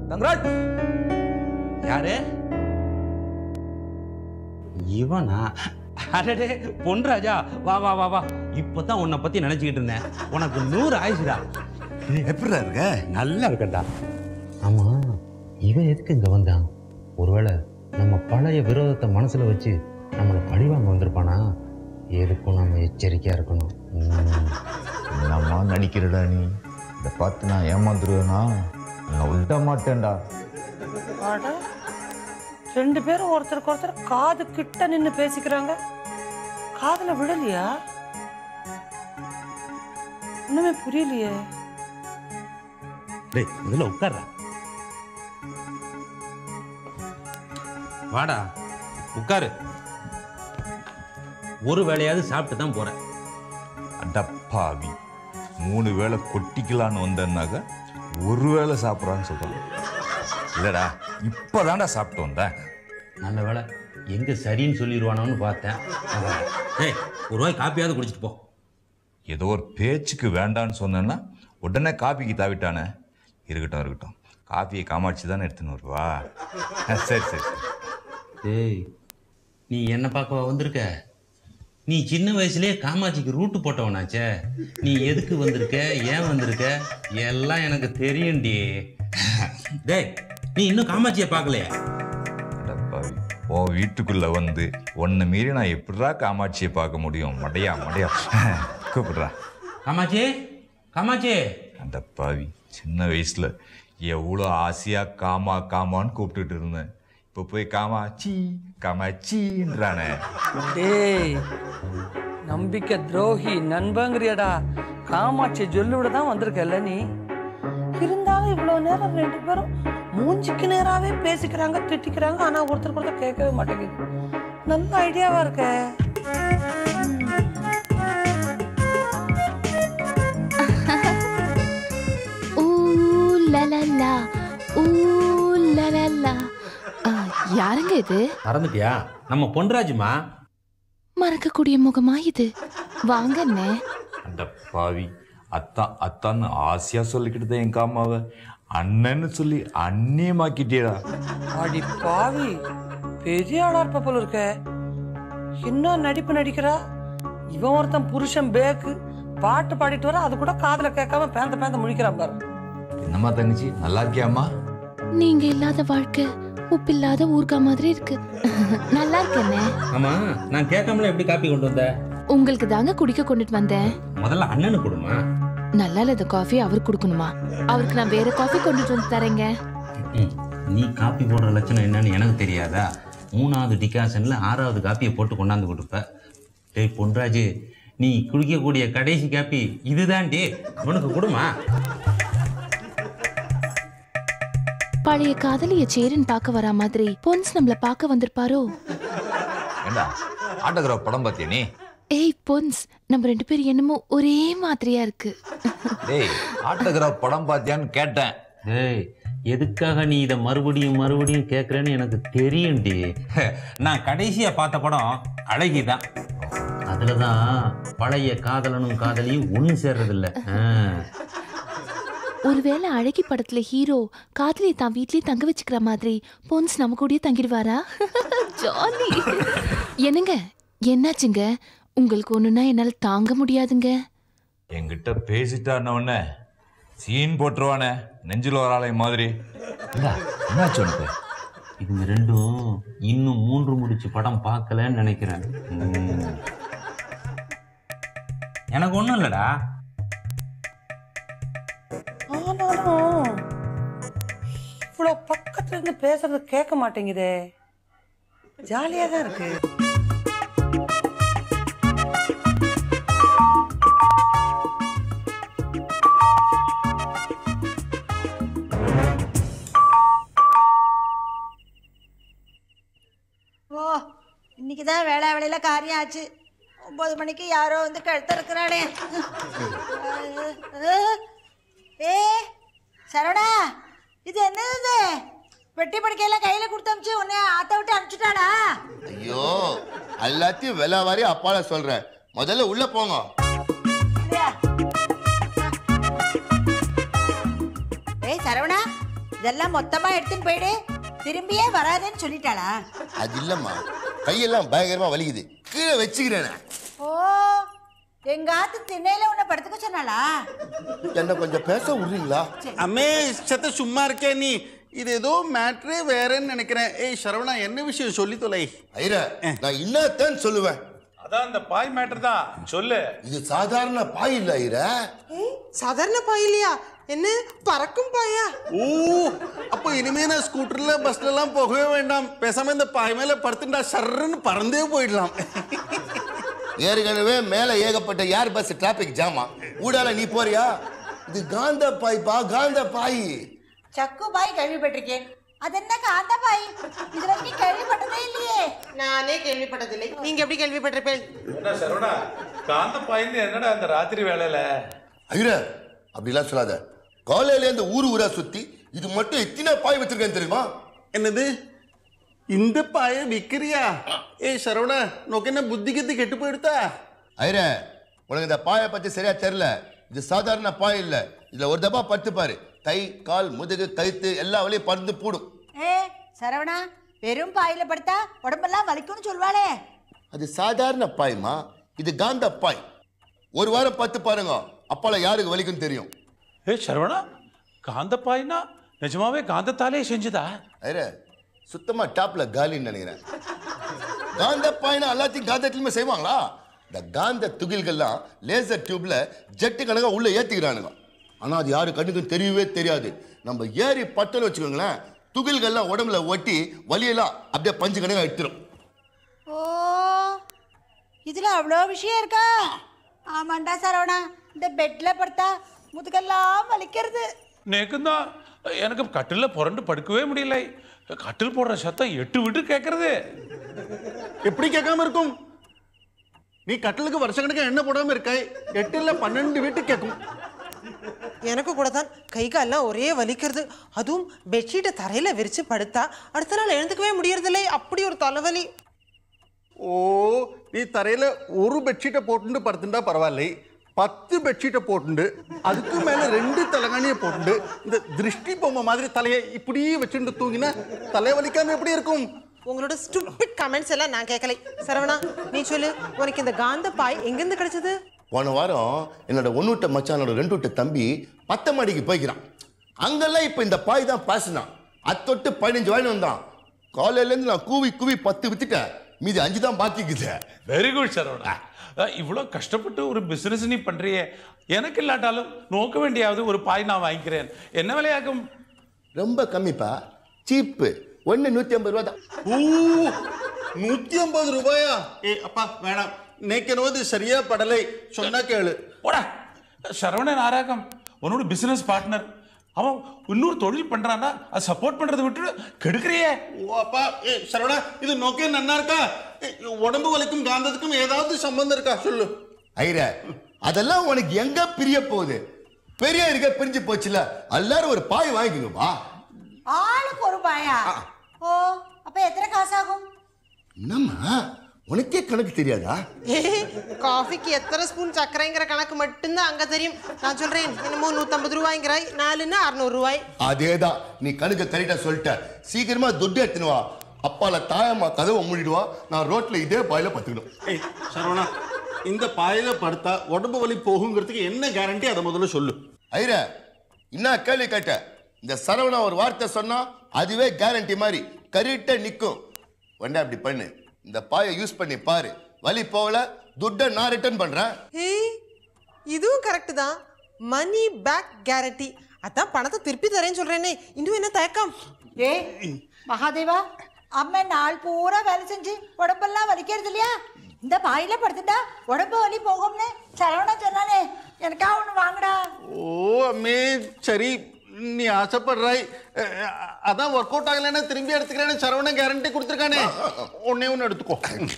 தங்கராஜ் யாரு இவனா அடடே பொன்ராஜா வா வா வா வா இப்பதான் உன்னை பத்தி நினைச்சுக்கிட்டு இருந்தேன் உனக்கு நூறு ஆயுசுடா எப்படிடா இருக்க நல்லா இருக்கடா ஆமா இவன் எதுக்கு இங்க வந்தான் ஒருவேளை நம்ம பழைய விரோதத்தை மனசுல வச்சு நம்மளை பழிவாங்க வந்திருப்பானா எதுக்கும் நம்ம எச்சரிக்கையா இருக்கணும் ம். என்னம்மா நடிக்கிறடா நீ இதை பார்த்து நான் ஏமாந்துருவேனா நான் விட மாட்டேன்டா அட ரெண்டு பேரும் ஒருத்தருக்கு ஒருத்தர் காது கிட்ட நின்னு பேசிக்கிறாங்க காதுல விடலையா ஒண்ணுமே புரியலையே டேய் முதல்ல உட்கார்றா வாடா உட்காரு ஒரு வேளையாவது சாப்பிட்டு தான் போறேன் அடப்பாவி மூணு வேளை கொட்டிக்கலான்னு வந்தேன்னாக்க ஒரு வேளை சாப்பிட்றான்னு சொல்கிறாங்க இல்லைடா இப்போதான்டா சாப்பிட்டு வந்தேன் நல்ல வேளை எங்க சரின்னு சொல்லிடுவானோன்னு பார்த்தேன் அதான். டேய் ஒரு ரூபாய் காப்பியாவது குடிச்சிட்டு போ ஏதோ ஒரு பேச்சுக்கு வேண்டான்னு சொன்னேன்னா உடனே காப்பிக்கு தாவிட்டானே இருக்கட்டும் இருக்கட்டும் காப்பியை காமாட்சி தானே எடுத்துன்னு வருவா சரி சரி சரி டேய் நீ என்ன பார்க்க வந்திருக்க நீ சின்ன வயசுலயே காமாட்சிக்கு ரூட்டு போட்டவனாச்சே நீ எதுக்கு வந்திருக்க ஏன் வந்திருக்க எல்லாம் எனக்கு தெரியும்டி டேய் நீ இன்னும் காமாட்சியை பார்க்கலையா அடப்பாவி உன் வீட்டுக்குள்ள வந்து உன்னை மீறி நான் எப்படிடா காமாட்சியை பார்க்க முடியும் மடையா மடையா கூப்பிடுறா காமாட்சி காமாட்சி அடப்பாவி சின்ன வயசுல எவ்வளோ ஆசையா காமா காமான்னு கூப்பிட்டுட்டு இருந்தேன் இப்போ போய் காமாச்சி காமாச்சின்றானே டேய் நம்பிக்கை துரோகி நண்பங்கிறியடா காமாட்சி சொல்லி விட தான் வந்திருக்கல்ல நீ இருந்தாலும் இவ்வளவு நேரம் ரெண்டு பேரும் மூஞ்சிக்கு நேராவே பேசிக்கிறாங்க திட்டிக்கிறாங்க ஆனா ஒருத்தருக்கு ஒருத்தர் கேட்கவே மாட்டேங்குது நல்ல ஐடியாவா இருக்க ஊ லலலா ஊ லலலா ஆ, யாருங்க இது மறந்துட்டியா நம்ம பொன்ராஜுமா மறக்கக்கூடிய முகமா இது வாங்க அண்ணே அடப்பாவி அத்தா அத்தான்னு ஆசையா சொல்லிக்கிட்டு என் காமாவை அண்ணன்னு சொல்லி அந்நியமாக்கிட்டேடா அடி பாவி பெரிய ஆளா இருப்ப போல இருக்க என்ன நடிப்பு நடிக்கிறா இவன் ஒருத்தன் புருஷன் பேக்கு பாட்டு பாடிட்டு வர அது கூட காதுல கேட்காம பேந்த பேந்த முழிக்கிறான் பாரு என்னம்மா தங்கச்சி நல்லா இருக்கியாம்மா நீங்க இல்லாத வாழ்க்கை உப்பில்லாத ஊர்கா மாதிரி இருக்கு நல்லா இருக்கேண்ணே ஆமா நான் கேட்காமல எப்படி காப்பி கொண்டு வந்த உங்களுக்கு தாங்க குடிக்க கொண்டுட்டு வந்தேன் முதல்ல அண்ணனு கொடுமா நல்லா இல்லாத காஃபி அவருக்கு கொடுக்கணுமா அவருக்கு நான் வேற காஃபி கொண்டுட்டு வந்து தரேங்க ம், நீ காப்பி போடுற லட்சணம் என்னன்னு எனக்கு தெரியாதா மூணாவது டிகாஷன்ல ஆறாவது காப்பியை போட்டு கொண்டாந்து கொடுப்ப டேய் பொன்ராஜு நீ குடிக்கக்கூடிய கடைசி காப்பி இதுதான்டி உனக்கு கொடுமா பழைய காதலிய சேரன் பார்க்க வரா மாதிரி பொன்ஸ் நம்மள பார்க்க வந்திருப்பாரோ ஏண்டா ஆட்டோகிராஃப் படம் பார்த்தியா நீ ஏய் பொன்ஸ் நம்ம ரெண்டு பேரும் என்னமோ ஒரே மாதிரியா இருக்கு டேய் ஆட்டோகிராஃப் படம் பார்த்தியான்னு கேட்டேன் டேய் எதுக்காக நீ இதை மறுபடியும் மறுபடியும் கேட்குறேன்னு எனக்கு தெரியும்டி நான் கடைசியா பார்த்த படம் அழகி தான் அதுல தான் பழைய காதலனும் காதலியும் ஒன்று சேர்றதில்ல ஆ. ஒருவேளை அழகி படத்துல ஹீரோ காதலியை தான் வீட்லயே தங்க வச்சுக்கிற மாதிரி பொன்ஸ் நம்ம கூடயே தங்கிடுவாரா ஜாலி என்னங்க என்னாச்சுங்க உங்களுக்கு ஒண்ணுன்னா என்னால தாங்க முடியாதுங்க என்கிட்ட பேசிட்டான உடனே சீன் போட்டுருவானே நெஞ்சில் ஒரு ஆலை மாதிரி இல்ல, என்னாச்சு உனக்கு இதுங்க ரெண்டும் இன்னும் மூன்று முடிச்சு படம் பார்க்கலன்னு நினைக்கிறேன் ம். எனக்கு ஒன்றும் இல்லைடா ஆனாலும் இவ்வளோ பக்கத்துல இருந்து பேசுறது கேட்க மாட்டேங்குதே ஜாலியா தான் இருக்கு ஓ இன்னைக்கு தான் வேளா வேலையில் காரியம் ஆச்சு ஒம்பது மணிக்கு யாரோ வந்து கழுத்த இருக்கிறானே ஏ சரவணா இது என்னது இது வெட்டி படுக்கையெல்லாம் கையில் கொடுத்து அமிச்சு உன்னை ஆத்த விட்டு அனுப்பிச்சுட்டாளா ஐயோ எல்லாத்தையும் விலை வாரி அப்பால சொல்றேன் முதல்ல உள்ள போங்க இல்லையா? ஏய் சரவணா இத இதெல்லாம் மொத்தமா எடுத்துன்னு போயிடு திரும்பியே வராதுன்னு சொல்லிட்டாளா அது இல்லம்மா கையெல்லாம் பயங்கரமா வலிக்குது கீழே வச்சுக்கிறேனே ஓ எங்க ஆத்து திண்ணையில உன்னை படுத்துக்க சொன்னாளா என்ன கொஞ்சம் பேச விடுறீங்களா அம்மே சத்த சும்மா இருக்கே நீ இது ஏதோ மேட்ரே வேறன்னு நினைக்கிறேன் ஏய் சரவணா என்ன விஷயம் சொல்லி தொலை ஐரா நான் இன்னத்தான் சொல்லுவேன் அதான் அந்த பாய் மேட்டர் தான் சொல்லு இது சாதாரண பாய் இல்ல ஐரா சாதாரண பாய் இல்லையா என்ன பறக்கும் பாயா ஓ அப்போ இனிமே நான் ஸ்கூட்டர்ல பஸ்ல எல்லாம் போகவே வேண்டாம் பேசாம இந்த பாய் மேல படுத்துட்டா சர்ன்னு பறந்தே போயிடலாம் ஏற்கனவே மேல ஏகப்பட்ட ஏர் பஸ் டிராபிக் ஜாமா ஊடால நீ போறியா இது காந்த பாய்ப்பா காந்த பாய் சக்கு பாய் கேள்விப்பட்டிருக்கேன் அது என்ன காந்த பாய் இது வரைக்கும் கேள்விப்பட்டதே இல்லையே நானே கேள்விப்பட்டதில்லை நீங்க எப்படி கேள்விப்பட்டிருப்பேன் என்ன சரவணா காந்த பாயின்னு என்னடா அந்த ராத்திரி வேலையில ஐரா அப்படிலாம் சொல்லாத காலையில இந்த ஊர் ஊரா சுத்தி இது மட்டும் எத்தனை பாய் வச்சிருக்கேன் தெரியுமா என்னது இந்த பாய விக்கிறியா ஏய் சரவணா நோக்கு என்ன புத்தி கித்தி கெட்டு போயிடுதா ஐரா உனக்கு இந்த பாயை பத்தி சரியா தெரியல இது சாதாரண பாய் இல்ல இதுல ஒரு தப்பா படுத்து பாரு கை கால் முதுகு கழுத்து எல்லா வழியும் பறந்து போடும் ஏ சரவணா வெறும் பாயில படுத்தா உடம்பெல்லாம் வலிக்கும்னு சொல்வாளே அது சாதாரண பாய்மா இது காந்த பாய் ஒரு வாரம் பத்து பாருங்க அப்பால யாருக்கு வலிக்கும் தெரியும் ஏ சரவணா காந்த பாய்னா நிஜமாவே காந்தத்தாலே செஞ்சுதா ஐரா சுத்தமா டாப்ல காலின்னு நினைக்கிறேன் காந்த பாய்னா எல்லாத்தையும் காந்தத்திலுமே செய்வாங்களா இந்த காந்த துகில்கள்லாம் லேசர் டியூப்ல ஜெட்டு கணக்கா உள்ள ஏத்திக்கிறானுங்க ஆனா அது யாரு கண்ணுக்கும் தெரியவே தெரியாது நம்ம ஏறி பட்டல் வச்சுக்கோங்களேன் துகில்கள்லாம் உடம்புல ஒட்டி வலியெல்லாம் அப்படியே பஞ்சு கணக்கா எடுத்துரும் ஓ இதுல அவ்வளோ விஷயம் இருக்கா ஆமாண்டா சரவணா இந்த பெட்ல படுத்தா முதுகெல்லாம் வலிக்கிறது நேக்குந்தான் எனக்கு கட்டில் புரண்டு படுக்கவே முடியல கட்டில் போடுற சத்தம் எட்டு விட்டு கேட்கறது எப்படி கேட்காம இருக்கும் நீ கட்டலுக்கு வருஷக்கணக்கா என்ன போடாம இருக்காய் எட்டு இல்ல பன்னெண்டு வீட்டு கேட்கும் எனக்கு கூட தான் கை கால்லாம் ஒரே வலிக்கிறது அதுவும் பெட்ஷீட்டை தரையில விரிச்சு படுத்தா அடுத்த நாள் எழுந்துக்கவே முடியறதில்லை அப்படி ஒரு தலைவலி ஓ நீ தரையில ஒரு பெட்ஷீட்டை போட்டுண்டு படுத்துட்டா பரவாயில்லை பத்து பெட்ஷீட்டை போட்டுண்டு அதுக்கு மேல ரெண்டு தலைகாணியை போட்டுண்டு இந்த திருஷ்டி பொம்மை மாதிரி தலையை இப்படியே வச்சுட்டு தூங்கினா தலை வலிக்காம எப்படி இருக்கும் உங்களோட ஸ்டூபிட் கமெண்ட்ஸ் எல்லாம் நான் கேட்கலை சரவணா நீ சொல்லு உனக்கு இந்த காந்த பாய் எங்கிருந்து கிடைச்சது போன வாரம் என்னோட ஒன்னுட்ட மச்சானோட ரெண்டு விட்ட தம்பி பத்த மாடிக்கு போய்க்கிறான் அங்கெல்லாம் இப்போ இந்த பாய் தான் பேசினான் அத்தொட்டு பதினஞ்சு வாங்கி வந்தான் காலையிலேருந்து நான் கூவி கூவி பத்து வித்துட்டேன் மீதி அஞ்சு தான் பாக்கிக்குது வெரி குட் சரவணா அஹ், இவ்வளோ கஷ்டப்பட்டு ஒரு பிசினஸ் நீ பண்றியே எனக்கு இல்லாட்டாலும் நோக்க வேண்டியாவது ஒரு பாய் நான் வாங்கிக்கிறேன் என்ன விலையாகும் ரொம்ப கம்மிப்பா சீப்பு ஒன்று நூற்றி ஐம்பது ரூபா தான் ஓ நூத்தி ஐம்பது ரூபாயா ஏ அப்பா வேணாம் நேக்கனோது சரியா படலை சொன்னா கேளு போடா சரவணன் ஆராகம் உன்னோட பிசினஸ் பார்ட்னர் அவன் இன்னொரு தொழில் பண்றான்னா அது சப்போர்ட் பண்றதை விட்டு கெடுக்கிறியே ஓ அப்பா ஏ சரவணா இது நோக்கே நன்னா இருக்கா ஏ, உடம்பு வலிக்கும் காந்தத்துக்கும் ஏதாவது சம்பந்தம் இருக்கா சொல்லு ஐர அதெல்லாம் உனக்கு எங்க பிரிய போகுது பெரிய இருக்க பிரிஞ்சு போச்சுல எல்லாரும் ஒரு பாய் வாங்கிக்கோங்கப்பா ஆளுக்கு ஒரு பாயா ஓ அப்ப எத்தனை காசாகும் என்னம்மா உனக்கே கணக்கு தெரியாதா ஏய் காஃபிக்கு எத்தனை ஸ்பூன் சர்க்கரைங்கிற கணக்கு மட்டும்தான் அங்க தெரியும் நான் சொல்றேன் என்னமோ நூத்தம்பது ரூபாய்ங்கிறாய் நாலுன்னா அறுநூறு ரூபாய் அதேதான் நீ கணக்கு கரெக்டா சொல்லிட்ட சீக்கிரமா துட்டு எடுத்துன்னு வா அப்பால தாயம்மா கதவை மூடிடுவா நான் ரோட்ல இதே பாயில பத்துக்கணும் ஏய் சரவணா இந்த பாயில படுத்தா உடம்பு வலி போகுங்கிறதுக்கு என்ன கேரண்டி அதை முதல்ல சொல்லு ஐர என்ன கேள்வி கேட்ட இந்த சரவணா ஒரு வார்த்தை சொன்னா அதுவே கேரண்டி மாதிரி கரெக்டா நிக்கும் வேண்டா அப்படி பண்ணு இந்த பாயை யூஸ் பண்ணி பாரு வலி போகல துட்டை நான் ரிட்டர்ன் பண்றேன் ஏய் இதுவும் கரெக்ட் தான் மணி பேக் கேரண்டி அதான் பணத்தை திருப்பி தரேன்னு சொல்றேனே இன்னும் என்ன தயக்கம் ஏ மகாதேவா அம்மா நாள் பூரா வேலை செஞ்சு உடம்பெல்லாம் வலிக்கிறது இல்லையா இந்த பாயில படுத்துட்டா உடம்பு வலி போகும்னு சரவணா சொன்னானே எனக்கா ஒன்று வாங்கடா ஓ அம்மே சரி நீ ஆசைப்படுறாய் அஹ், அதான் ஒர்க் அவுட் ஆகலைன்னா திரும்பி எடுத்துக்கிறேன்னு சரவணன் கேரண்டி கொடுத்துருக்கானே ஒன்னே ஒன்று எடுத்துக்கோ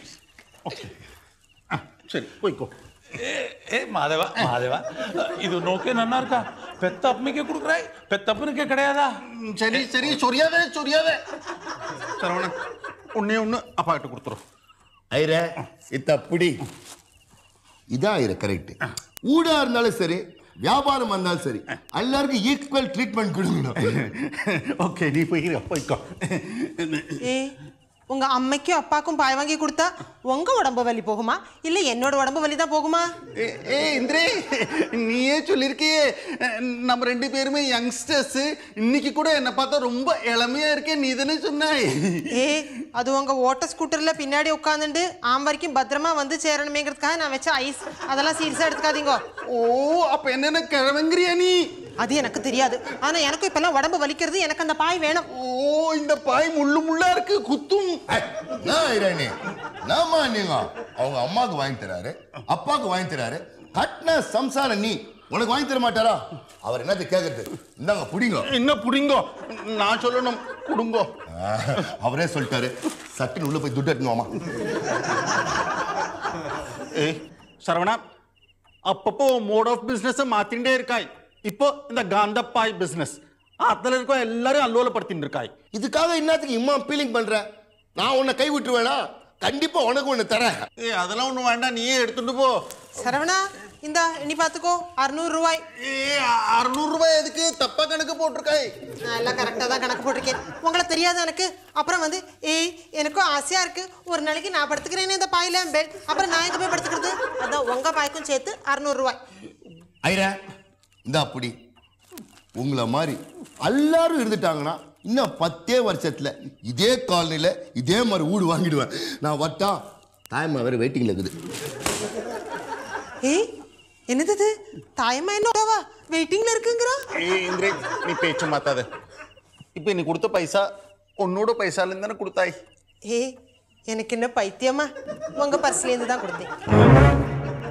ஓகே ஆ, சரி போய்க்கோ ஏ ஏ மாதவா மாதவா இது நோக்கே நன்னா இருக்கா பெத்த அப்பமைக்கே கொடுக்குறாய் பெத்த அப்பனுக்கே கிடையாதா ம், சரி சரி சொரியாதே சொரியாதே சரவணன் ஒன்னே ஒன்று அப்பா கிட்ட கொடுத்துரும் ஐர இத்த புடி இதான் ஐர கரெக்ட் ஊடா இருந்தாலும் சரி வியாபாரம் வந்தாலும் சரி எல்லாருக்கும் ஈக்குவல் ட்ரீட்மெண்ட் கொடுக்கணும் ஓகே நீ போய் போய்க்கோ ஏ உங்க அம்மைக்கும் அப்பாக்கும் பாய் வாங்கி கொடுத்தா உங்க உடம்பு வலி போகுமா இல்ல என்னோட உடம்பு வலி தான் போகுமா ஏ ஏ, இந்திரே நீயே சொல்லியிருக்கியே நம்ம ரெண்டு பேருமே யங்ஸ்டர்ஸ் இன்னைக்கு கூட என்னை பார்த்தா ரொம்ப இளமையா இருக்கேன் நீ தானே சொன்னாய் ஏ அது உங்க ஓட்ட ஸ்கூட்டர்ல பின்னாடி உட்காந்துட்டு ஆம் வரைக்கும் பத்திரமா வந்து சேரணுமேங்கிறதுக்காக நான் வச்ச ஐஸ் அதெல்லாம் சீரியஸா எடுத்துக்காதீங்க ஓ அப்ப என்னென்ன கிழவங்கிறியா நீ அது எனக்கு தெரியாது ஆனா எனக்கும் இப்பெல்லாம் உடம்பு வலிக்கிறது எனக்கு அந்த பாய் வேணும் ஓ இந்த பாய் முள்ளு முள்ளா இருக்கு குத்தும் ஏய், நான் ஐராணி நாமா நீங்க அவங்க அம்மாவுக்கு வாங்கி தராரு அப்பாவுக்கு வாங்கி தராரு கட்டின சம்சாரம் நீ உனக்கு வாங்கி தர மாட்டாரா அவர் என்னது கேட்கறது இந்தாங்க புடிங்க என்ன புடிங்கோ நான் சொல்லணும் குடுங்கோ அவரே சொல்லிட்டாரு சட்டுன்னு உள்ள போய் துட்டு எடுத்துன்னு வாமா ஏய் சரவணா அப்பப்போ மோட் ஆஃப் பிஸ்னஸ் மாத்திண்டே இருக்காய் இப்போ இந்த காந்தப்பாய் பிஸ்னஸ் அதில் இருக்க எல்லாரும் அல்லோலப்படுத்தின்னு இருக்காய் இதுக்காக என்னத்துக்கு இம்மா ஃபீலிங் பண்ற நான் உன்னை கை விட்டுருவேனா கண்டிப்பா உனக்கு ஒண்ணு தரேன் ஏய் அதெல்லாம் ஒன்றும் வேண்டாம் நீயே எடுத்துட்டு போ சரவணா இந்தா இனி பாத்துக்கோ அறுநூறு ரூபாய் ஏ அறுநூறு ரூபாய் எதுக்கு தப்பா கணக்கு போட்டிருக்காய் நான் எல்லாம் கரெக்டாக தான் கணக்கு போட்டிருக்கேன் உங்களை தெரியாது எனக்கு அப்புறம் வந்து ஏய் எனக்கும் ஆசையா இருக்கு ஒரு நாளைக்கு நான் படுத்துக்கிறேனே இந்த பாயில பெட் அப்புறம் நான் எங்க போய் படுத்துக்கிறது அதான் உங்க பாய்க்கும் சேர்த்து அறுநூறு ரூபாய் ஐரா இந்த அப்படி உங்களை மாதிரி எல்லாரும் இருந்துட்டாங்கன்னா இன்னும் பத்தே வருஷத்துல இதே காலனில இதே மாதிரி வீடு வாங்கிடுவேன் நான் வட்டா தாய்மா வேற வெயிட்டிங்ல இருக்குது ஏய் என்னது இது தாயம்மா என்னவா வெயிட்டிங்ல இருக்குங்கிறா ஏய் இந்திரே நீ பேச்சு மாத்தாத இப்போ நீ கொடுத்த பைசா உன்னோட பைசாலேருந்து தானே கொடுத்தாய் ஏய் எனக்கு என்ன பைத்தியமா உங்க பர்ஸ்லேருந்து தான் கொடுத்தேன்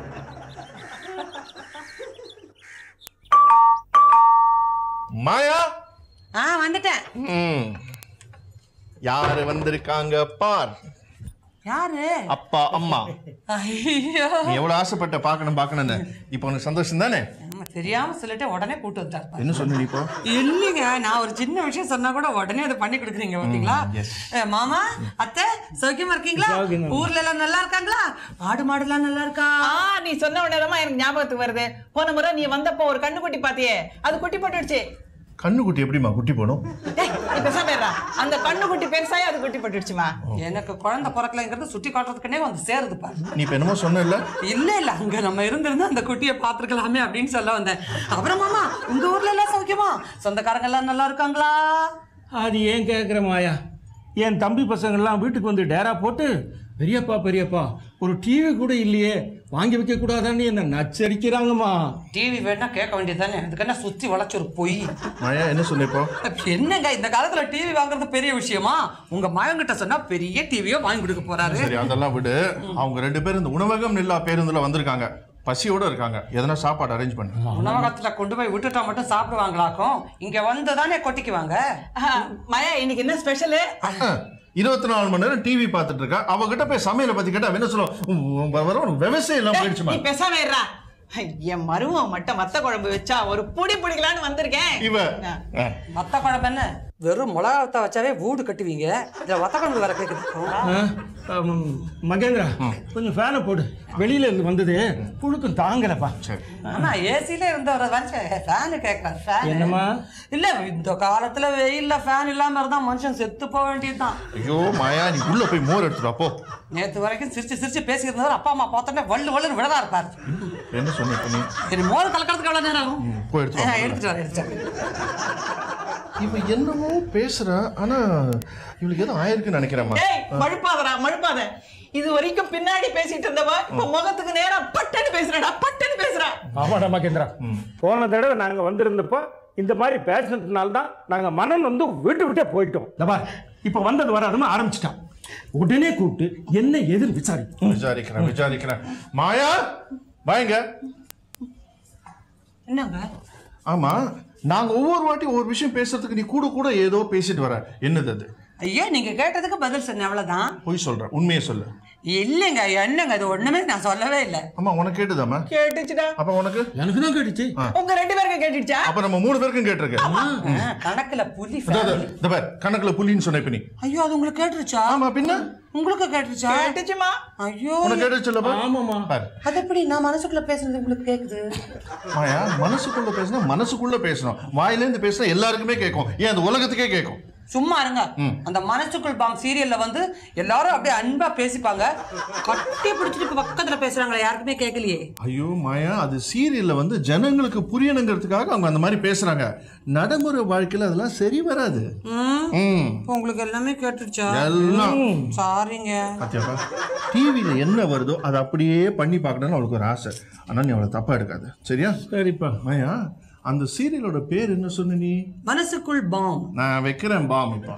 மாயா ஆ வந்துட்டேன் ம். யாரு வந்திருக்காங்க பார் யாரு அப்பா அம்மா ஐயோ நீ எவ்வளவு ஆசைப்பட்ட பார்க்கணும் பார்க்கணும்னு இப்போ உனக்கு சந்தோஷம் தானே நம்ம தெரியாம சொல்லிட்டு உடனே கூட்டு வந்தாரு என்ன சொன்ன நீ இப்போ இல்லைங்க நான் ஒரு சின்ன விஷயம் சொன்னா கூட உடனே அதை பண்ணி கொடுக்குறீங்க பாத்தீங்களா அஹ், மாமா அத்தை சௌக்கியமா இருக்கீங்களா ஊர்ல எல்லாம் நல்லா இருக்காங்களா ஆடு மாடு எல்லாம் நல்லா இருக்கா ஆ நீ சொன்ன உடனே எனக்கு ஞாபகத்துக்கு வருது போன முறை நீ வந்தப்போ ஒரு கண்ணுக்குட்டி பாத்தியே அது குட்டி போட்டுடுச்சு கண்ணுக்குட்டி எப்படிம்மா குட்டி போடும் டேய், நீ பேசாம இருடா. அந்த கண்ணுக்குட்டி பெருசாயே அது குட்டி போட்டுடுச்சுமா எனக்கு குழந்தை பிறக்கலைங்கிறது சுட்டி காட்டுறதுக்குனே வந்து சேருது பாரு நீ இப்போ என்னமோ சொன்ன இல்ல இல்ல இல்ல அங்க நம்ம இருந்திருந்தா அந்த குட்டியை பாத்துருக்கலாமே அப்படின்னு சொல்ல வந்தேன் அப்புறம் மாமா உங்க ஊர்ல எல்லாம் சௌக்கியமா சொந்தக்காரங்க எல்லாம் நல்லா இருக்காங்களா அது ஏன் கேட்குற மாயா என் தம்பி பசங்கள்லாம் வீட்டுக்கு வந்து டேரா போட்டு பெரியப்பா பெரியப்பா ஒரு டிவி கூட இல்லையே வாங்கி வைக்க கூடாதான்னு என்ன நச்சரிக்கிறாங்கம்மா டிவி வேணா கேட்க வேண்டியதானே அதுக்கு என்ன சுத்தி வளைச்சு ஒரு பொய் மாயா என்ன சொன்ன இப்போ என்னங்க இந்த காலத்துல டிவி வாங்குறது பெரிய விஷயமா உங்க மகன்கிட்ட சொன்னா பெரிய டிவியோ வாங்கி கொடுக்க போறாரு சரி அதெல்லாம் விடு அவங்க ரெண்டு பேரும் இந்த உணவகம் நில்லா பேருந்துல வந்திருக்காங்க பசியோட இருக்காங்க எதனா சாப்பாடு அரேஞ்ச் பண்ணு உணவகத்துல கொண்டு போய் விட்டுட்டா மட்டும் சாப்பிடுவாங்களாக்கும் இங்க வந்து தானே கொட்டிக்குவாங்க மயா இன்னைக்கு என்ன ஸ்பெஷலு இருபத்தி நாலு மணி நேரம் டிவி பார்த்துட்டு இருக்கா அவகிட்ட போய் சமையலை பத்தி கேட்டா அவ என்ன சொல்லுவோம் வர ஒரு விவசாயம் எல்லாம் போயிடுச்சுமா நீ பேசாம இருடா என் மருமம் மட்டும் வத்த குழம்பு வச்சா ஒரு புடி பிடிக்கலான்னு வந்திருக்கேன் இவ ஆ. வத்த குழம்பு என்ன வெறும் மிளகாத்த வச்சாவே வீடு கட்டுவீங்க இதுல வத்த குழம்பு வேற கேக்குது ஆ, ஆம், மகேந்திரா கொஞ்சம் ஃபேனை போடு வெளியில இருந்து வந்தது புழுக்கம் தாங்கலப்பா சரி ஆனா ஏசில இருந்தவரை வந்து ஃபேனு கேட்கறாரு ஃபேன் என்னம்மா? இல்ல இந்த காலத்துல வெயில்ல ஃபேன் இல்லாம இருந்தா மனுஷன் செத்து போக வேண்டியதுதான் ஐயோ மாயா நீ உள்ள போய் மோர் எடுத்துட்டு வா, போ நேத்து வரைக்கும் சிரிச்சு சிரிச்சு பேசியிருந்தவர் அப்பா அம்மா பார்த்தோன்னே வள்ளு வள்ளுன்னு விடதா இருப்பாரு என்ன சொன்ன இப்ப நீ சரி மோர் கலக்கிறதுக்கு எவ்வளவு நேரம் ஆகும் போய் எடுத்துட்டு வா. ஆ, எடுத்துட்டு வரேன் எடுத்துட்டு வரேன் இவ என்னமோ பேசுறா ஆனா இவளுக்கு ஏதோ ஆயிருக்குன்னு நினைக்கிறேம்மா டேய் மழுப்பாதடா மழுப்பாத இது வரைக்கும் பின்னாடி பேசிட்டு இருந்தவ இப்ப முகத்துக்கு நேரா பட்டன்னு பேசுறடா பட்டன்னு பேசுறா ஆமாடா மகேந்திரா போன தடவை நாங்கள் வந்திருந்தப்போ இந்த மாதிரி பேசினதுனால தான் நாங்கள் மனம் வந்து வீட்டு விட்டே போயிட்டோம் தபா இப்போ வந்தது வராதுன்னு ஆரம்பிச்சிட்டான் உடனே கூப்பிட்டு என்ன ஏதுன்னு விசாரி விசாரிக்கிறேன் விசாரிக்கிறேன் மாயா வாங்க என்னங்க ஆமா நாங்க ஒவ்வொரு வாட்டி ஒவ்வொரு விஷயம் பேசுறதுக்கு நீ கூட கூட ஏதோ பேசிட்டு வர என்னது அது ஐயோ நீங்க கேட்டதுக்கு பதில் சொன்னேன் அவ்வளவுதான் பொய் சொல்ற உண்மையை சொல்லு இல்லைங்க என்னங்க அது ஒண்ணுமே நான் சொல்லவே இல்லை அம்மா உனக்கு கேட்டுதாம்மா கேட்டுச்சுடா அப்ப உனக்கு எனக்கு தான் கேட்டுச்சு ஆ. உங்க ரெண்டு பேருக்கு கேட்டுச்சா அப்ப நம்ம மூணு பேருக்கும் கேட்டிருக்கு ஆ, கணக்குல புலி இதோ, இதோ, family. இந்த பார் கணக்குல புலின்னு சொன்ன இப்ப நீ ஐயோ அது உங்களுக்கு கேட்டுருச்சா ஆமா பின்ன உங்களுக்கு கேட்டுருச்சா கேட்டுச்சுமா ஐயோ உனக்கு கேட்டுச்சுல்ல பார் ஆமாமா பார் அது எப்படி நான் மனசுக்குள்ள பேசுறது உங்களுக்கு கேக்குது மாயா மனசுக்குள்ள பேசினா மனசுக்குள்ள பேசணும் வாயில இருந்து பேசினா எல்லாருக்குமே கேட்கும் ஏன் அந்த உலகத்துக்கே கேட்கும் சும்மா இருங்க ம். அந்த மனசுக்குள் பாம் சீரியல்ல வந்து எல்லாரும் அப்படியே அன்பா பேசிப்பாங்க கட்டி பிடிச்சிட்டு இப்ப பக்கத்துல பேசுறாங்களே யாருக்குமே கேட்கலையே ஐயோ மாயா அது சீரியல்ல வந்து ஜனங்களுக்கு புரியணுங்கிறதுக்காக அவங்க அந்த மாதிரி பேசுறாங்க நடைமுறை வாழ்க்கையில அதெல்லாம் சரி வராது ம். ம் இப்ப உங்களுக்கு எல்லாமே கேட்டுருச்சா எல்லாம். சாரிங்க பாத்தியாப்பா டிவியில என்ன வருதோ அதை அப்படியே பண்ணி பார்க்கணும்னு அவளுக்கு ஒரு ஆசை ஆனா நீ அவளை தப்பா எடுக்காத சரியா சரிப்பா மாயா அந்த சீரியலோட பேர் என்ன சொன்ன நீ மனசுக்குள் பாம் நான் வைக்கிறேன் பாம் இப்போ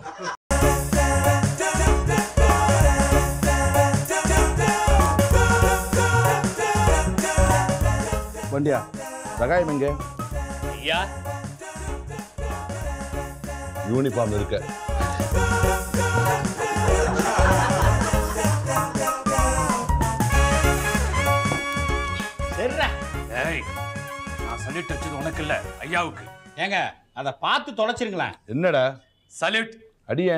வண்டியா சகாயம் எங்க ஐயா யூனிஃபார்ம் இருக்க சரிடா ஏய் நான் சல்யூட் வச்சது உனக்கு இல்ல ஐயாவுக்கு ஏங்க அதை பார்த்து தொலைச்சிருங்களேன் என்னடா சல்யூட் அடியே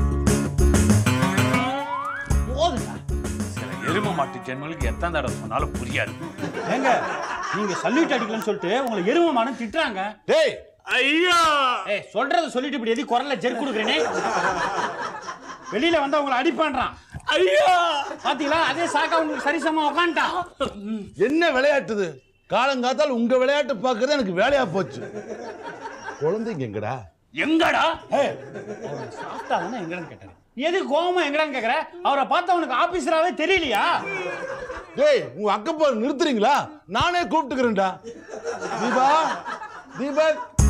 போதுங்க சில எரும மாட்டு ஜென்மங்களுக்கு எத்தனை தடவை சொன்னாலும் புரியாது ஏங்க நீங்க சல்யூட் அடிக்கலன்னு சொல்லிட்டு உங்களை எரும மானம் திட்டுறாங்க டேய் ஐயா ஏய் சொல்றத சொல்லிட்டு இப்படி எது குரல்ல ஜெர் கொடுக்குறேனே வெளியில வந்து உங்களை அடிப்பான்றான் ஐயா பாத்தீங்களா அதே சாக்கா உங்களுக்கு சரிசமா உட்காந்துட்டான் என்ன விளையாட்டுது காலங்காத்தால் உங்க விளையாட்டு பார்க்கறது எனக்கு வேலையா போச்சு குழந்தைங்க எங்கடா எங்கடா சாப்பிட்டா தானே எங்கன்னு கேட்டாரு எது கோவமா எங்கடான்னு கேக்குற அவரை பார்த்தா உனக்கு ஆபீசராவே தெரியலையா டேய் உங்க அக்கப்பா நிறுத்துறீங்களா நானே கூப்பிட்டுக்கிறேன்டா தீபா தீபா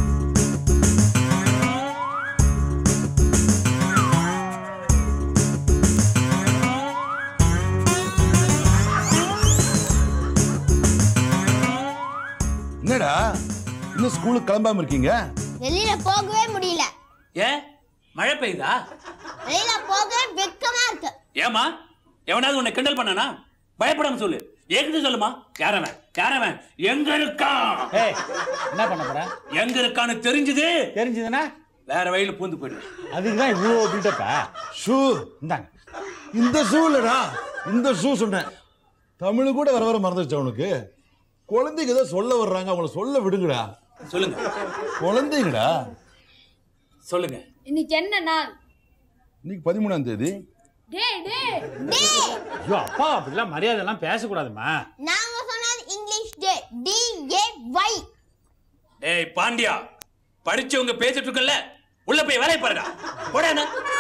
என்னடா இன்னும் ஸ்கூலுக்கு கிளம்பாம இருக்கீங்க வெளியில போகவே முடியல ஏன் மழை பெய்யுதா வெளியில போகவே வெக்கமா இருக்கு ஏமா எவனாவது உன்னை கிண்டல் பண்ணானா பயப்படாம சொல்லு ஏகிட்டு சொல்லுமா யாரவன் யாரவன் எங்க இருக்கான் ஏய் என்ன பண்ண போற எங்க இருக்கான்னு தெரிஞ்சது தெரிஞ்சதுன்னா வேற வழியில பூந்து போயிடுவேன் அதுக்கு தான் இவ்வளோ பில்டப்பா ஷூ இந்தாங்க இந்த ஷூ இல்லடா இந்த ஷூ சொன்னேன் தமிழ் கூட வர வர மறந்துருச்சு அவனுக்கு குழந்தைங்க ஏதோ சொல்ல வர்றாங்க அவங்கள சொல்ல விடுங்கடா சொல்லுங்க குழந்தைங்கடா சொல்லுங்க இன்னைக்கு என்ன நாள் இன்னைக்கு பதிமூணாம் தேதி டே டே ஐயோ அப்பா அப்படிலாம் மரியாதை எல்லாம் பேசக்கூடாதுமா நாங்க சொன்னது English day D A Y ஏய் பாண்டியா படிச்சவங்க பேசிட்டு இருக்கல உள்ள போய் வேலையை பாருடா போடானே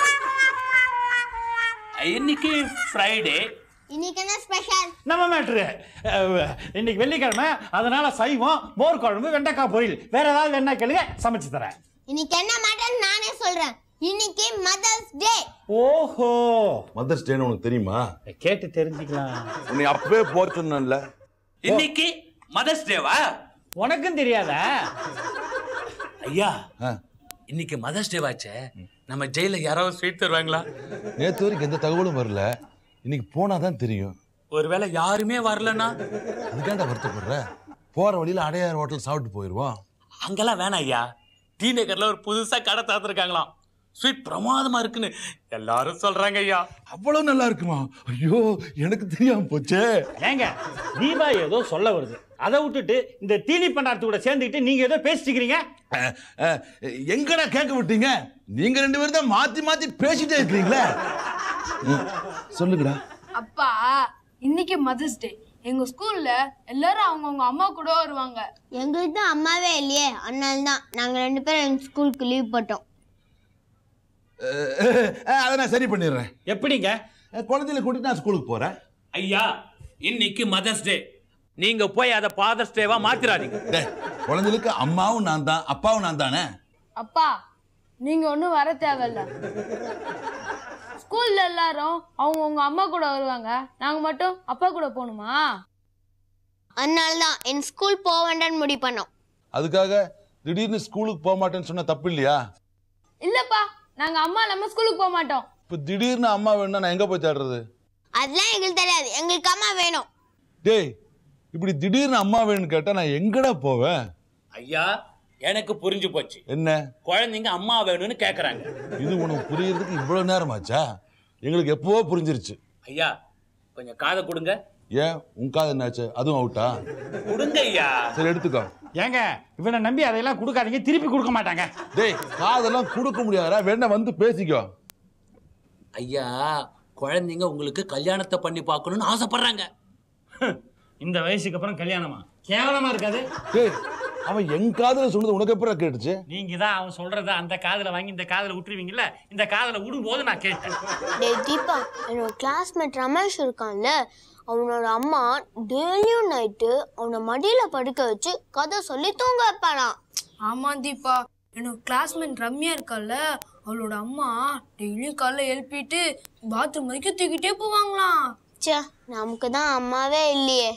இன்னைக்கு ஃப்ரைடே இன்னைக்கு என்ன ஸ்பெஷல் நம்ம மேட்ரு இன்னைக்கு வெள்ளிக்கிழமை அதனால சைவம் மோர் குழம்பு வெண்டைக்காய் பொரியல் வேற ஏதாவது என்ன கேளுங்க சமைச்சு தரேன் இன்னைக்கு என்ன மாட்டேன் நானே சொல்றேன் இன்னைக்கு மதர்ஸ் டே ஓஹோ மதர்ஸ் டேன்னு உனக்கு தெரியுமா கேட்டு தெரிஞ்சுக்கலாம் உன்னை அப்பவே போக சொன்னேன்ல இன்னைக்கு மதர்ஸ் டேவா உனக்கும் தெரியாதா ஐயா இன்னைக்கு மதர்ஸ் டேவாச்சே நம்ம ஜெயில யாராவது ஸ்வீட் தருவாங்களா நேத்து வரைக்கும் எந்த தகவலும் வரல இன்னைக்கு போனா தான் தெரியும் ஒருவேளை யாருமே வரலன்னா அதுக்காண்டா வருத்தப்படுற போற வழியில அடையார் ஹோட்டல் சாப்பிட்டு போயிருவோம் அங்கெல்லாம் வேணாம் ஐயா டி நகர்ல ஒரு புதுசா கடை திறந்துருக்காங்களாம் ஸ்வீட் பிரமாதமா இருக்குன்னு எல்லாரும் சொல்றாங்க ஐயா அவ்வளவு நல்லா இருக்குமா ஐயோ எனக்கு தெரியாம போச்சே ஏங்க தீபா ஏதோ சொல்ல வருது அதை விட்டுட்டு இந்த தீனி பண்டாரத்து கூட சேர்ந்துக்கிட்டு நீங்க ஏதோ பேசிக்கிறீங்க அஹ், அஹ், எங்கடா கேட்க விட்டீங்க நீங்க ரெண்டு பேரும் தான் மாத்தி மாத்தி பேசிட்டே இருக்கீங்களே ம், சொல்லுங்கடா அப்பா இன்னைக்கு மதர்ஸ் டே எங்க ஸ்கூல்ல எல்லாரும் அவங்கவங்க அம்மா கூட வருவாங்க எங்களுக்கு தான் அம்மாவே இல்லையே அதனால தான் நாங்க ரெண்டு பேரும் ஸ்கூலுக்கு லீவ் போட்டோம் அஹ், அஹ், அதை நான் சரி பண்ணிடுறேன் எப்படிங்க குழந்தையில கூட்டிட்டு நான் ஸ்கூலுக்கு போறேன் ஐயா இன்னைக்கு மதர்ஸ் டே நீங்க போய் அதை ஃபாதர்ஸ் டேவா மாத்திராதீங்க டேய், குழந்தைகளுக்கு அம்மாவும் நான் தான் அப்பாவும் நான் தானே அப்பா நீங்க ஒன்றும் வர தேவையில்ல ஸ்கூல்ல எல்லாரும் அவங்க உங்க அம்மா கூட வருவாங்க நாங்க மட்டும் அப்பா கூட போகணுமா அதனால தான் என் ஸ்கூல் போக வேண்டாம்னு முடிவு பண்ணோம் அதுக்காக திடீர்னு ஸ்கூலுக்கு போக மாட்டேன்னு சொன்னா தப்பு இல்லையா இல்லப்பா நாங்க அம்மா இல்லாம ஸ்கூலுக்கு போக மாட்டோம் இப்போ திடீர்னு அம்மா வேணும்னா நான் எங்க போய் தேடுறது அதெல்லாம் எங்களுக்கு தெரியாது எங்களுக்கு அம்மா வேணும் டேய் இப்படி திடீர்னு அம்மா வேணும்னு கேட்டா நான் எங்கடா போவேன் ஐயா எனக்கு புரிஞ்சு போச்சு என்ன குழந்தைங்க அம்மா வேணும்னு கேக்குறாங்க இது உனக்கு புரியறதுக்கு இவ்வளவு நேரமாச்சா எங்களுக்கு எப்பவோ புரிஞ்சிருச்சு ஐயா கொஞ்சம் காதை கொடுங்க ஏன் உன் காது என்னாச்சு அதுவும் அவுட்டா கொடுங்க ஐயா சரி எடுத்துக்கோ ஏங்க இவனை நம்பி அதையெல்லாம் கொடுக்காதீங்க திருப்பி கொடுக்க மாட்டாங்க டேய் காதெல்லாம் கொடுக்க முடியாதா வேணா வந்து பேசிக்கோ ஐயா குழந்தைங்க உங்களுக்கு கல்யாணத்தை பண்ணி பார்க்கணும்னு ஆசைப்படுறாங்க இந்த வயசுக்கு அப்புறம் கல்யாணமா கேவலமா இருக்காது டேய் அவன் என் காதுல சொன்னது உனக்கு எப்பறம் கேட்டுச்சு நீங்க தான் அவன் சொல்றத அந்த காதுல வாங்கி இந்த காதுல விட்டுருவீங்கல்ல இந்த காதுல விடும்போது நான் கேட்டேன் டேய் தீபா என்னோட கிளாஸ்மேட் ரமேஷ் இருக்கான்ல அவனோட அம்மா டெய்லியும் நைட்டு அவனை மடியில படுக்க வச்சு கதை சொல்லி தூங்க வைப்பானாம் ஆமா தீபா என்னோட கிளாஸ்மேட் ரம்யா இருக்கால்ல அவளோட அம்மா டெய்லியும் காலைல எழுப்பிட்டு பாத்ரூம் வரைக்கும் தூக்கிட்டே போவாங்களாம் ச்சே நமக்கு தான் அம்மாவே இல்லையே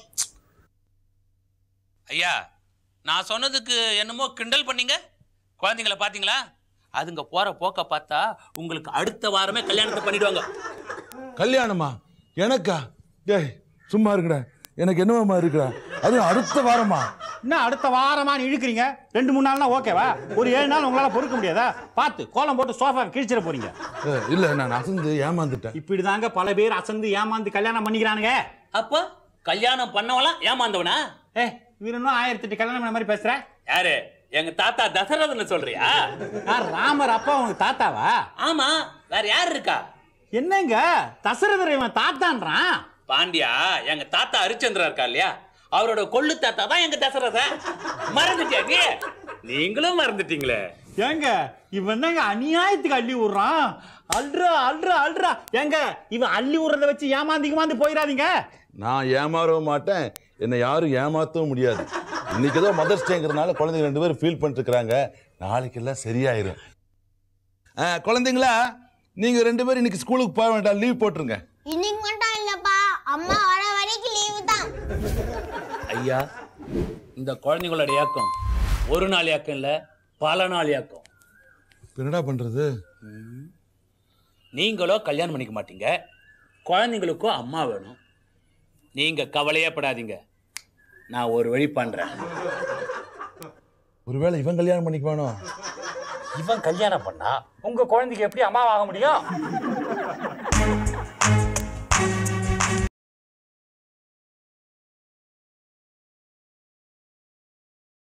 ஐயா நான் சொன்னதுக்கு என்னமோ கிண்டல் பண்ணீங்க குழந்தைங்கள பாத்தீங்களா அதுங்க போற போக்க பார்த்தா உங்களுக்கு அடுத்த வாரமே கல்யாணத்தை பண்ணிடுவாங்க கல்யாணமா எனக்கா டேய் சும்மா இருக்குடா எனக்கு என்னவாமா இருக்குடா அது அடுத்த வாரமா என்ன அடுத்த வாரமா நீ இழுக்கிறீங்க ரெண்டு மூணு நாள்னா ஓகேவா ஒரு ஏழு நாள் உங்களால பொறுக்க முடியாதா பார்த்து கோலம் போட்டு சோஃபா கிழிச்சிட போறீங்க ஏய், இல்ல நான் அசந்து ஏமாந்துட்டேன் இப்படிதாங்க பல பேர் அசந்து ஏமாந்து கல்யாணம் பண்ணிக்கிறானுங்க அப்போ கல்யாணம் பண்ணவலாம் ஏமாந்தவனா ஏ இவர் இன்னும் ஆயிரத்தி எட்டு கல்யாணம் பண்ண மாதிரி பேசுற யாரு எங்க தாத்தா தசரதன் சொல்றியா நான் ராமர் அப்பா உங்க தாத்தாவா ஆமா வேற யார் இருக்கா என்னங்க தசரதர் இவன் தாத்தான்றான் பாண்டியா எங்க தாத்தா ஹரிச்சந்திரா இருக்கா இல்லையா அவரோட கொள்ளு தாத்தா தான் எங்க தசரதன் மறந்துட்டியா நீ நீங்களும் மறந்துட்டீங்களே ஏங்க இவன் என்னங்க அநியாயத்துக்கு அள்ளி விடுறான் அல்றா அல்றா அல்றா ஏங்க இவன் அள்ளி விடுறத வச்சு ஏமாந்து ஏமாந்து போயிடாதீங்க நான் ஏமாறவும் மாட்டேன் என்னை யாரும் ஏமாற்றவும் முடியாது இன்னைக்கு ஏதோ மதர்ஸ் டேங்கிறதுனால குழந்தைங்க ரெண்டு பேரும் ஃபீல் பண்ணிட்டு இருக்கிறாங்க நாளைக்கு எல்லாம் சரியாயிரும் ஆ, குழந்தைங்களா நீங்க ரெண்டு பேரும் இன்னைக்கு ஸ்கூலுக்கு போக வேண்டாம் லீவ் போட்டுருங்க இன்னைக்கு மட்டும் இல்லப்பா அம்மா வர வரைக்கும் லீவு தான் ஐயா இந்த குழந்தைங்களோட இயக்கம் ஒரு நாள் இயக்கம் இல்ல பல நாள் இயக்கம் இப்ப என்னடா பண்றது நீங்களோ கல்யாணம் பண்ணிக்க மாட்டீங்க குழந்தைங்களுக்கோ அம்மா வேணும் நீங்க கவலையே படாதீங்க நான் ஒரு வழி பண்றேன் ஒருவேளை இவன் கல்யாணம் பண்ணிக்குவானோ இவன் கல்யாணம் பண்ணா உங்க குழந்தைக்கு எப்படி அம்மாவாக முடியும்